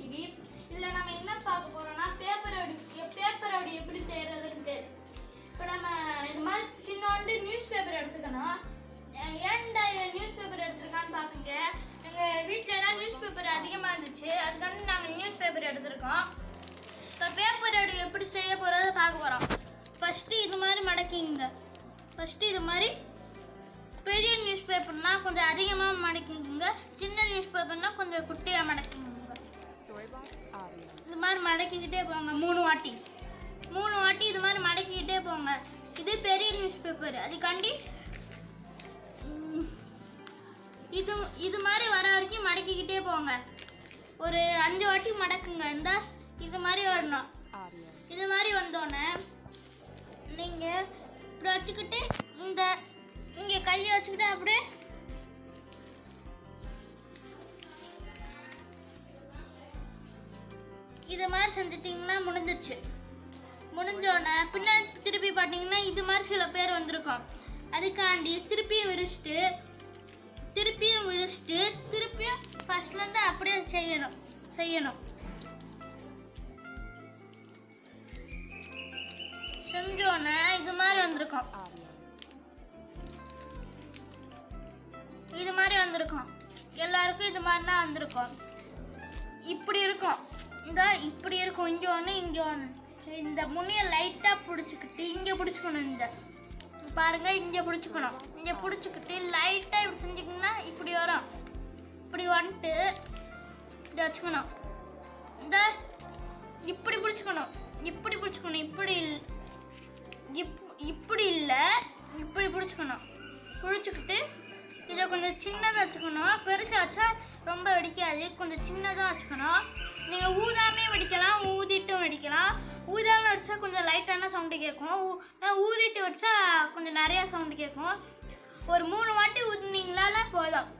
TV இதில் நம்ம என்ன பார்க்க போறோம்னா பேப்பர் அடி பேப்பர் அடி எப்படி செய்யறதுன்ட்டு இப்போ நம்ம இது மாதிரி சின்னோண்டு நியூஸ் பேப்பர் எடுத்துக்கணும் அஹ் ஏன்டா நியூஸ் பேப்பர் எடுத்திருக்கான்னு பார்த்துங்க எங்கள் வீட்டில் எல்லாம் நியூஸ் பேப்பர் அதிகமாக இருந்துச்சு அதுக்காண்டி நாங்கள் நியூஸ் பேப்பர் எடுத்திருக்கோம் இப்போ பேப்பர் அடி எப்படி செய்ய போகிறத பார்க்க போகிறோம் ஃபஸ்ட்டு இது மாதிரி மடக்கிங்க ஃபஸ்ட்டு இது மாதிரி பெரிய நியூஸ் பேப்பர்னா கொஞ்சம் அதிகமாக மடக்கிங்க சின்ன நியூஸ் பேப்பர்னா கொஞ்சம் குட்டியாக மடக்கிங்க Storybox Audio. இது மாதிரி மடக்கிக்கிட்டே போங்க மூணு வாட்டி மூணு வாட்டி இது மாதிரி மடக்கிக்கிட்டே போங்க இது பெரிய நியூஸ் பேப்பர் அதுக்காண்டி ம், இது இது மாதிரி வர வரைக்கும் மடக்கிக்கிட்டே போங்க ஒரு அஞ்சு வாட்டி மடக்குங்க இந்த இது மாதிரி வரணும் Audio. இது மாதிரி வந்தோடனே நீங்க இப்படி வச்சுக்கிட்டு இந்த இங்க கையை வச்சுக்கிட்டு அப்படியே இது மாதிரி செஞ்சுட்டீங்கன்னா முடிஞ்சிச்சு முடிஞ்சோடனே பின்னாடி திருப்பி பார்த்தீங்கன்னா இது மாதிரி சில பேர் வந்திருக்கும் அதுக்காண்டி திருப்பியும் விரிச்சிட்டு திருப்பியும் விரிச்சிட்டு திருப்பியும் ஃபர்ஸ்ட்லேருந்து அப்படியே செய்யணும் செய்யணும் செஞ்சோன்னே இது மாதிரி வந்திருக்கும் Audio. இது மாதிரி வந்திருக்கும் எல்லாருக்கும் இது மாதிரி தான் வந்திருக்கும் இப்படி இருக்கும் இந்த இப்படி இருக்கும் இங்கே ஒன்று இங்கே ஒன்று இந்த முனியை லைட்டாக பிடிச்சிக்கிட்டு இங்கே பிடிச்சிக்கணும் இந்த பாருங்க இங்கே பிடிச்சிக்கணும் இங்கே பிடிச்சிக்கிட்டு லைட்டாக இப்படி செஞ்சிங்கன்னா இப்படி வரும் இப்படி வந்துட்டு இப்படி வச்சுக்கணும் இந்த இப்படி பிடிச்சிக்கணும் இப்படி பிடிச்சிக்கணும் இப்படி இல்ல- இப்- இப்படி இல்லை இப்படி பிடிச்சிக்கணும் பிடிச்சிக்கிட்டு இதை கொஞ்சம் சின்னதாக வச்சுக்கணும் பெருசாக வச்சா ரொம்ப வெடிக்காது கொஞ்சம் சின்னதாக வச்சுக்கணும் நீங்கள் ஊதாமே வெடிக்கலாம் ஊதிட்டும் வெடிக்கலாம் ஊதாமல் வச்சா கொஞ்சம் லைட்டான சவுண்டு கேட்கும் ஊ- ஆனா ஊதிட்டு வச்சா கொஞ்சம் நிறையா சவுண்டு கேட்கும் ஒரு மூணு வாட்டி ஊதுனீங்களால போதும்